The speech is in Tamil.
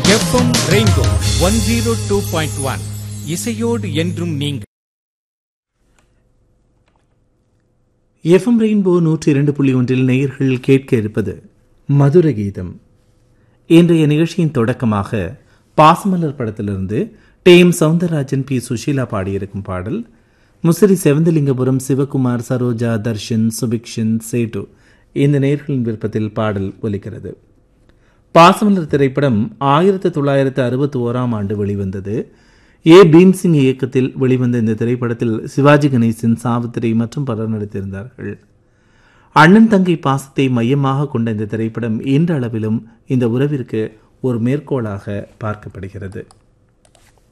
FM rainbow one zero two point one இசையோடு என்றும் நீங்க எஃப்எம் ரெயின்போ நூற்றி இரண்டு புள்ளி ஒன்றில் நேயர்கள் கேட்க இருப்பது மதுர கீதம் இன்றைய நிகழ்ச்சியின் தொடக்கமாக பாசமலர் படத்திலிருந்து டேம் சவுந்தரராஜன் பி சுஷீலா பாடியிருக்கும் பாடல் முசிறி செவந்தலிங்கபுரம் சிவகுமார் சரோஜா தர்ஷன் சுபிக்ஷன் சேட்டு இந்த நேயர்களின் விருப்பத்தில் பாடல் ஒலிக்கிறது பாசமலர் திரைப்படம் ஆயிரத்தி தொள்ளாயிரத்து அறுபத்தி ஓராம் ஆண்டு வெளிவந்தது ஏ பீம்சிங் இயக்கத்தில் வெளிவந்த இந்த திரைப்படத்தில் சிவாஜி கணேசன் சாவித்திரி மற்றும் பலர் நடித்திருந்தார்கள் அண்ணன் தங்கை பாசத்தை மையமாக கொண்ட இந்த திரைப்படம் இன்றளவிலும் இந்த உறவிற்கு ஒரு மேற்கோளாக பார்க்கப்படுகிறது